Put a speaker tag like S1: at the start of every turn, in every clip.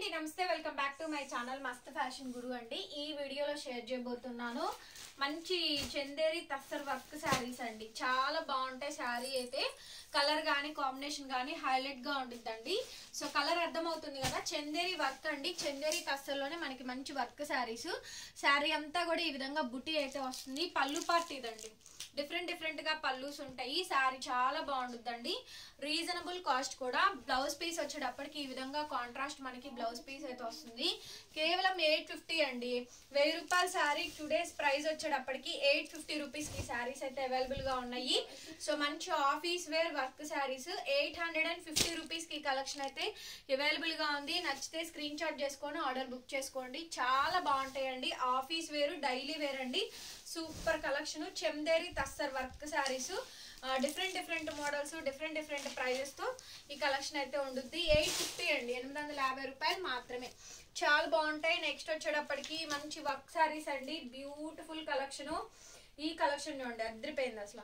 S1: నమస్తే welcome back to my channel Mast fashion Guru అండి ఈ వీడియోలో షేర్ చేయబోతున్నాను మంచి చందేరి తస్సర్ వర్క్ శారీస్ అండి చాలా బాగుంటాయి శారీ అయితే కలర్ కానీ కాంబినేషన్ కానీ హైలైట్ గా ఉండిద్దండి సో కలర్ అర్థమవుతుంది కదా చందేరి వర్క్ అండి చందేరి తస్సర్లోనే మనకి మంచి వర్క్ శారీస్ శారీ అంతా కూడా ఈ విధంగా బుట్టి అయితే వస్తుంది పళ్ళు పార్ట్ ఇదండి డిఫరెంట్ డిఫరెంట్ గా పల్లూస్ ఉంటాయి శారీ చాలా బాగుంటుందండి రీజనబుల్ కాస్ట్ కూడా బ్లౌజ్ పీస్ వచ్చేటప్పటికి ఈ విధంగా కాంట్రాస్ట్ మనకి బ్లౌజ్ పీస్ అయితే వస్తుంది కేవలం ఎయిట్ ఫిఫ్టీ అండి వెయ్యి రూపాయల శారీ టూ డేస్ ప్రైస్ వచ్చేటప్పటికి ఎయిట్ ఫిఫ్టీ రూపీస్ కి శారీస్ అయితే అవైలబుల్ గా ఉన్నాయి సో మంచి office wear work saris eight hundred and fifty rupees కి కలెక్షన్ అయితే అవైలబుల్ గా ఉంది నచ్చితే స్క్రీన్ షాట్ చేసుకొని ఆర్డర్ బుక్ చేసుకోండి చాలా బాగుంటాయండి ఆఫీస్ వేరు డైలీ వేర్ అండి super collection Chanderi tussar work saris different different models different different prices తో ఈ కలెక్షన్ అయితే ఉంటుంది ఎయిట్ ఫిఫ్టీ అండి ఎనిమిది వందల యాభై రూపాయలు మాత్రమే చాలా బాగుంటాయి నెక్స్ట్ వచ్చేటప్పటికి మంచి వర్క్ శారీస్ అండి బ్యూటిఫుల్ కలెక్షన్ ఈ కలెక్షన్ చూడండి అద్దరిపోయింది అసలు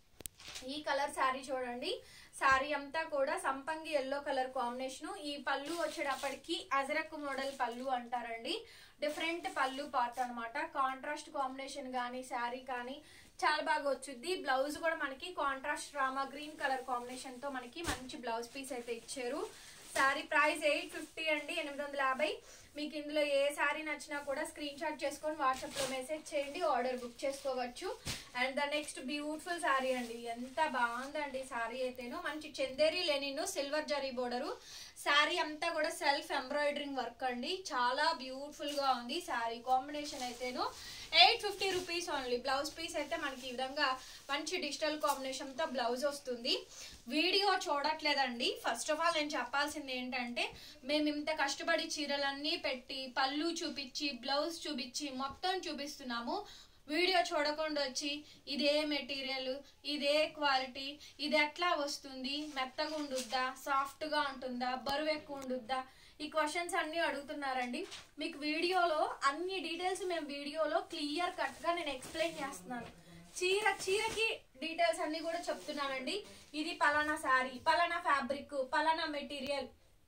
S1: ఈ కలర్ శారీ చూడండి శారీ అంతా కూడా సంపంగి ఎల్లో కలర్ కాంబినేషన్ ఈ పళ్ళు వచ్చేటప్పటికి అజరక్ మోడల్ పళ్ళు అంటారండి డిఫరెంట్ పళ్ళు పార్ట్ అనమాట కాంట్రాస్ట్ కాంబినేషన్ కానీ శారీ కానీ చాలా బాగా వచ్చుద్ది బ్లౌజ్ కూడా మనకి contrast Rama green colour combination తో మనకి మంచి బ్లౌజ్ పీస్ అయితే ఇచ్చారు శారీ ప్రైస్ ఎయిట్ ఫిఫ్టీ అండి ఎనిమిది వందల యాభై మీకు ఇందులో ఏ శారీ నచ్చినా కూడా స్క్రీన్ షాట్ చేసుకొని వాట్సాప్ లో మెసేజ్ చేయండి ఆర్డర్ బుక్ చేసుకోవచ్చు and the next beautiful sari అండి ఎంత బాగుందండి శారీ అయితేను మంచి Chanderi linen silver zari border sari అంతా కూడా సెల్ఫ్ ఎంబ్రాయిడరింగ్ వర్క్ అండి చాలా బ్యూటిఫుల్ గా ఉంది శారీ కాంబినేషన్ అయితేను eight fifty rupees only blouse piece అయితే మనకి ఈ విధంగా మంచి డిజిటల్ కాంబినేషన్ తో బ్లౌజ్ వస్తుంది వీడియో చూడట్లేదండి ఫస్ట్ ఆఫ్ ఆల్ నేను చెప్పాల్సింది ఏంటంటే మేము ఇంత కష్టపడి చీరలన్నీ పెట్టి పళ్ళు చూపించి బ్లౌజ్ చూపించి మొత్తం చూపిస్తున్నాము వీడియో చూడకుండా వచ్చి ఇదే మెటీరియల్ ఇదే క్వాలిటీ ఇది ఎట్లా వస్తుంది మెత్తగా ఉండుద్దా సాఫ్ట్గా ఉంటుందా బరువు ఎక్కువ ఉండుద్దా ఈ క్వశ్చన్స్ అన్ని అడుగుతున్నారండి మీకు వీడియోలో అన్ని డీటెయిల్స్ మేము వీడియోలో క్లియర్ కట్ గా నేను ఎక్స్ప్లెయిన్ చేస్తున్నాను చీర చీరకి డీటెయిల్స్ అన్ని కూడా చెప్తున్నానండి ఇది పలానా శారీ పలానా ఫ్యాబ్రిక్ పలానా మెటీరియల్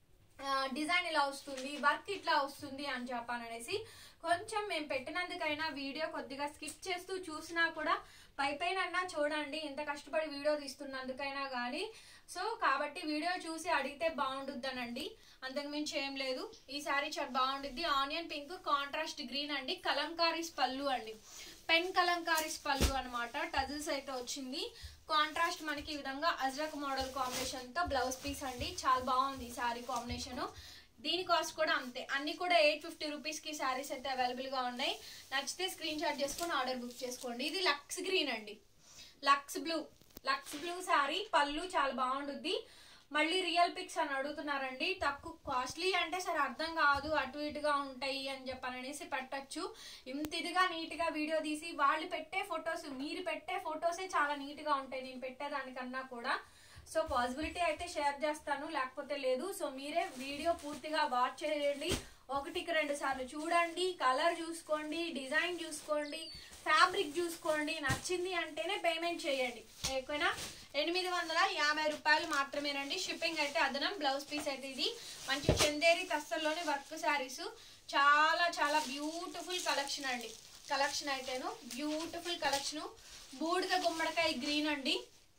S1: డిజైన్ ఇలా వస్తుంది వర్క్ ఇట్లా వస్తుంది అని చెప్పాననేసి కొంచెం మేము పెట్టినందుకైనా వీడియో కొద్దిగా స్కిప్ చేస్తూ చూసినా కూడా పై పైన చూడండి ఇంత కష్టపడి వీడియో తీస్తున్నందుకైనా కానీ సో కాబట్టి వీడియో చూసి అడిగితే బాగుండుద్దనండి అంతకుమించి ఏం లేదు ఈ శారీ చాలా బాగుండుద్ది ఆనియన్ పింక్ కాంట్రాస్ట్ గ్రీన్ అండి కలంకారీస్ పళ్ళు అండి పెన్ కలంకారీస్ పళ్ళు అనమాట టజిల్స్ అయితే వచ్చింది కాంట్రాస్ట్ మనకి ఈ విధంగా అజ్రక్ మోడల్ కాంబినేషన్ తో బ్లౌజ్ పీస్ అండి చాలా బాగుంది ఈ శారీ కాంబినేషన్ దీని కాస్ట్ కూడా అంతే అన్ని కూడా ఎయిట్ ఫిఫ్టీ రూపీస్ కి శారీస్ అయితే అవైలబుల్ గా ఉన్నాయి నచ్చితే స్క్రీన్ షాట్ చేసుకొని ఆర్డర్ బుక్ చేసుకోండి ఇది లక్స్ గ్రీన్ అండి lux blue lux blue sari పళ్ళు చాలా బాగుంటుంది మళ్ళీ రియల్ పిక్స్ అని అడుగుతున్నారండి తక్కువ కాస్ట్లీ అంటే సరే అర్థం కాదు అటు ఇటుగా ఉంటాయి అని చెప్పని అనేసి పెట్టచ్చు ఇంత ఇదిగా నీట్ గా వీడియో తీసి వాళ్ళు పెట్టే ఫొటోస్ మీరు పెట్టే ఫొటోసే చాలా నీట్ గా ఉంటాయి నేను పెట్టేదానికన్నా కూడా సో పాసిబిలిటీ అయితే షేర్ చేస్తాను లేకపోతే లేదు సో మీరే వీడియో పూర్తిగా వాచ్ చేయండి ఒకటికి రెండు సార్లు చూడండి కలర్ చూసుకోండి డిజైన్ చూసుకోండి ఫ్యాబ్రిక్ చూసుకోండి నచ్చింది అంటేనే పేమెంట్ చేయండి ఓకేనా ఎనిమిది వందల యాభై రూపాయలు మాత్రమేనండి షిప్పింగ్ అయితే అదనం బ్లౌజ్ పీస్ అయితే ఇది మంచి చందేరి తస్సల్లోని వర్క్ శారీస్ చాలా చాలా బ్యూటిఫుల్ కలెక్షన్ అండి కలెక్షన్ అయితేను బ్యూటిఫుల్ కలెక్షన్ బూడిద గుమ్మడికాయ గ్రీన్ అండి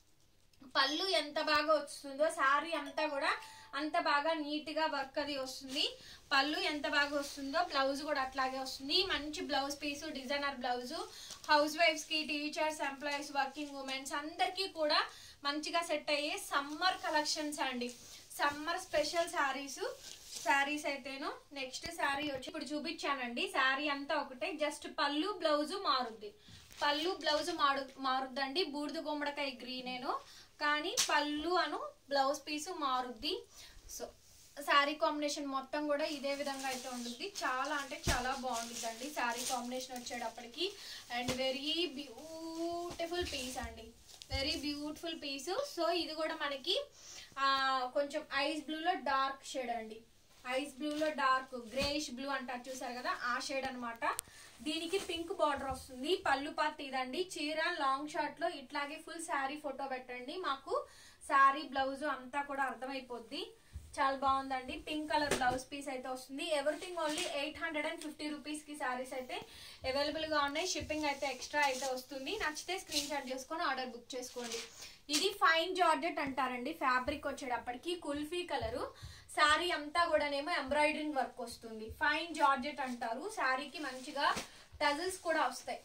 S1: పళ్ళు ఎంత బాగా వస్తుందో శారీ అంతా కూడా అంత బాగా నీట్ గా వర్క్ అది వస్తుంది పళ్ళు ఎంత బాగా వస్తుందో బ్లౌజ్ కూడా అట్లాగే వస్తుంది మంచి blouse piece designer blouse house wives కి టీచర్స్ ఎంప్లాయీస్ వర్కింగ్ ఉమెన్స్ అందరికీ కూడా మంచిగా సెట్ అయ్యే సమ్మర్ కలెక్షన్స్ అండి సమ్మర్ స్పెషల్ శారీస్ శారీస్ అయితేను నెక్స్ట్ శారీ వచ్చి ఇప్పుడు చూపించానండి శారీ అంతా ఒకటే జస్ట్ పళ్ళు బ్లౌజ్ మారుద్ది పళ్ళు బ్లౌజ్ మారు మారుద్దండి బూడిద గుమ్మడికాయ గ్రీనేను కానీ పళ్ళు అను బ్లౌజ్ పీసు మారుద్ది సో శారీ కాంబినేషన్ మొత్తం కూడా ఇదే విధంగా అయితే ఉంటుంది చాలా అంటే చాలా బాగుంటుందండి శారీ కాంబినేషన్ వచ్చేటప్పటికి అండ్ వెరీ బ్యూటిఫుల్ పీస్ అండి వెరీ బ్యూటిఫుల్ పీస్ సో ఇది కూడా మనకి ఆ, కొంచెం ఐస్ బ్లూలో డార్క్ షేడ్ అండి ఐస్ బ్లూలో డార్క్ గ్రేష్ బ్లూ అంటారు చూసారు కదా ఆ షేడ్ అన్నమాట దీనికి పింక్ బార్డర్ వస్తుంది పళ్ళు పార్ట్ ఇదండి చీర లాంగ్ షార్ట్ లో ఇట్లాగే ఫుల్ శారీ ఫోటో పెట్టండి మాకు శారీ బ్లౌజ్ అంతా కూడా అర్థమైపోద్ది చాలా బాగుందండి పింక్ కలర్ బ్లౌజ్ పీస్ అయితే వస్తుంది everything only eight hundred and fifty rupees కి సారీస్ అయితే అవైలబుల్ గా ఉన్నాయి షిప్పింగ్ అయితే ఎక్స్ట్రా అయితే వస్తుంది నచ్చితే స్క్రీన్ షాట్ చేసుకొని ఆర్డర్ బుక్ చేసుకోండి ఇది ఫైన్ జార్జెట్ అంటారండి ఫ్యాబ్రిక్ వచ్చేటప్పటికి కుల్ఫీ కలరు శారీ అంతా కూడానేమో ఎంబ్రాయిడరింగ్ వర్క్ వస్తుంది ఫైన్ జార్జెట్ అంటారు శారీకి మంచిగా టజల్స్ కూడా వస్తాయి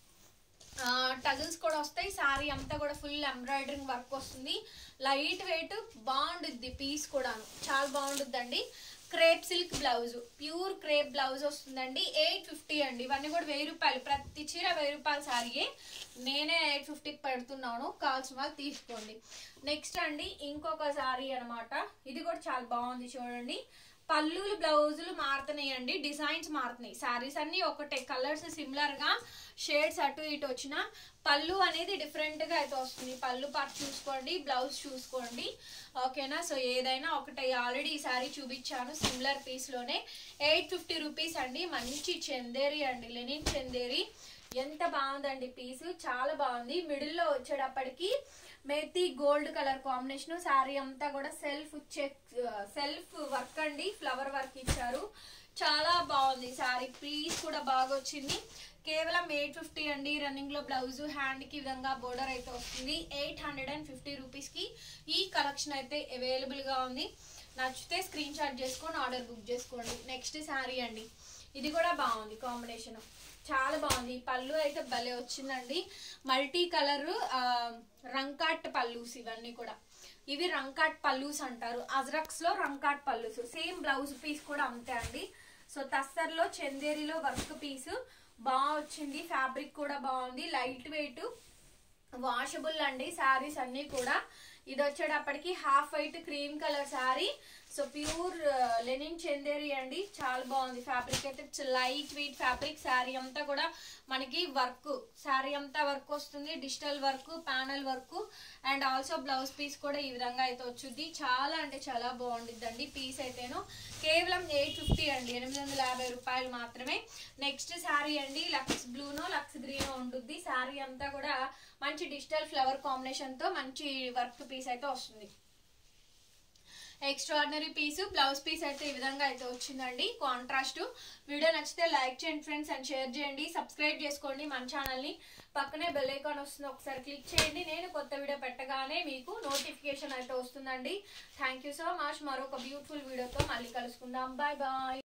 S1: టజల్స్ కూడా వస్తాయి శారీ అంతా కూడా ఫుల్ ఎంబ్రాయిడరింగ్ వర్క్ వస్తుంది లైట్ వెయిట్ బాగుండుద్ది పీస్ కూడాను చాలా బాగుండుద్దండి crepe silk blouse pure crepe blouse వస్తుందండి ఎయిట్ ఫిఫ్టీ అండి ఇవన్నీ కూడా వెయ్యి రూపాయలు ప్రతి చీర వెయ్యి రూపాయల శారీయే నేనే ఎయిట్ ఫిఫ్టీకి పెడుతున్నాను కావాల్సిన వాళ్ళు తీసుకోండి నెక్స్ట్ అండి ఇంకొక శారీ అనమాట ఇది కూడా చాలా బాగుంది చూడండి పల్లులు బ్లౌజులు మారుతున్నాయండి డిజైన్స్ మారుతున్నాయి శారీస్ అన్ని ఒకటే కలర్స్ సిమిలర్ గా షేడ్స్ అటు ఇటు వచ్చిన పళ్ళు అనేది డిఫరెంట్ గా అయితే వస్తుంది పళ్ళు పార్ట్ చూసుకోండి బ్లౌజ్ చూసుకోండి ఓకేనా సో ఏదైనా ఒకటే ఆల్రెడీ ఈ శారీ చూపించాను సిమిలర్ పీస్ లోనే ఎయిట్ ఫిఫ్టీ రూపీస్ అండి మంచి చందేరి అండి లెనిన్ చందేరి ఎంత బాగుందండి పీస్ చాలా బాగుంది మిడిల్ లో వచ్చేటప్పటికి methi gold colour combination sari అంతా కూడా సెల్ఫ్ చెక్ సెల్ఫ్ వర్క్ అండి ఫ్లవర్ వర్క్ ఇచ్చారు చాలా బాగుంది శారీ పీస్ కూడా బాగా వచ్చింది కేవలం ఎయిట్ ఫిఫ్టీ అండి రన్నింగ్ లో బ్లౌజ్ హ్యాండ్ కి విధంగా బోర్డర్ అయితే వస్తుంది eight hundred and fifty rupees కి ఈ కలెక్షన్ అయితే అవైలబుల్ గా ఉంది నచ్చితే స్క్రీన్ షాట్ చేసుకొని ఆర్డర్ బుక్ చేసుకోండి నెక్స్ట్ శారీ అండి ఇది కూడా బాగుంది కాంబినేషన్ చాలా బాగుంది ఈ పళ్ళు అయితే భలే వచ్చిందండి మల్టీ కలర్ రంకాట్ పల్లూస్ ఇవన్నీ కూడా ఇవి రంకాట్ పల్లూస్ అంటారు అజ్రక్స్ లో రంకాట్ పల్లూస్ సేమ్ బ్లౌజ్ పీస్ కూడా అంతే అండి సో తస్తర్ లో చందేరిలో వర్క్ పీస్ బాగా వచ్చింది ఫ్యాబ్రిక్ కూడా బాగుంది లైట్ వెయిట్ వాషబుల్ అండి శారీస్ అన్ని కూడా ఇది వచ్చేటప్పటికి half white cream colour sari so pure linen Chanderi అండి చాలా బాగుంది ఫ్యాబ్రిక్ అయితే లైట్ వెయిట్ ఫ్యాబ్రిక్ శారీ అంతా కూడా మనకి వర్క్ శారీ అంతా వర్క్ వస్తుంది digital work panel work and also blouse piece కూడా ఈ విధంగా అయితే వచ్చింది చాలా అంటే చాలా బాగుండిద్దండి పీస్ అయితేను కేవలం ఎయిట్ ఫిఫ్టీ అండి ఎనిమిది వందల యాభై రూపాయలు మాత్రమే నెక్స్ట్ శారీ అండి లక్స్ బ్లూనో లక్స్ గ్రీనో ఉంటుంది శారీ అంతా కూడా మంచి డిజిటల్ ఫ్లవర్ కాంబినేషన్ తో మంచి వర్క్ పీస్ అయితే వస్తుంది ఎక్స్ట్రాడినరీ పీస్ బ్లౌజ్ పీస్ అయితే ఈ విధంగా అయితే వచ్చిందండి కాంట్రాస్ట్ వీడియో నచ్చితే లైక్ చేయండి ఫ్రెండ్స్ అండ్ షేర్ చేయండి సబ్స్క్రైబ్ చేసుకోండి మన ఛానల్ ని పక్కనే బెల్ ఐకాన్ వస్తుంది ఒకసారి క్లిక్ చేయండి నేను కొత్త వీడియో పెట్టగానే మీకు నోటిఫికేషన్ అయితే వస్తుందండి థ్యాంక్ యూ సో మచ్ మరొక బ్యూటిఫుల్ వీడియోతో మళ్ళీ కలుసుకుందాం బాయ్ బాయ్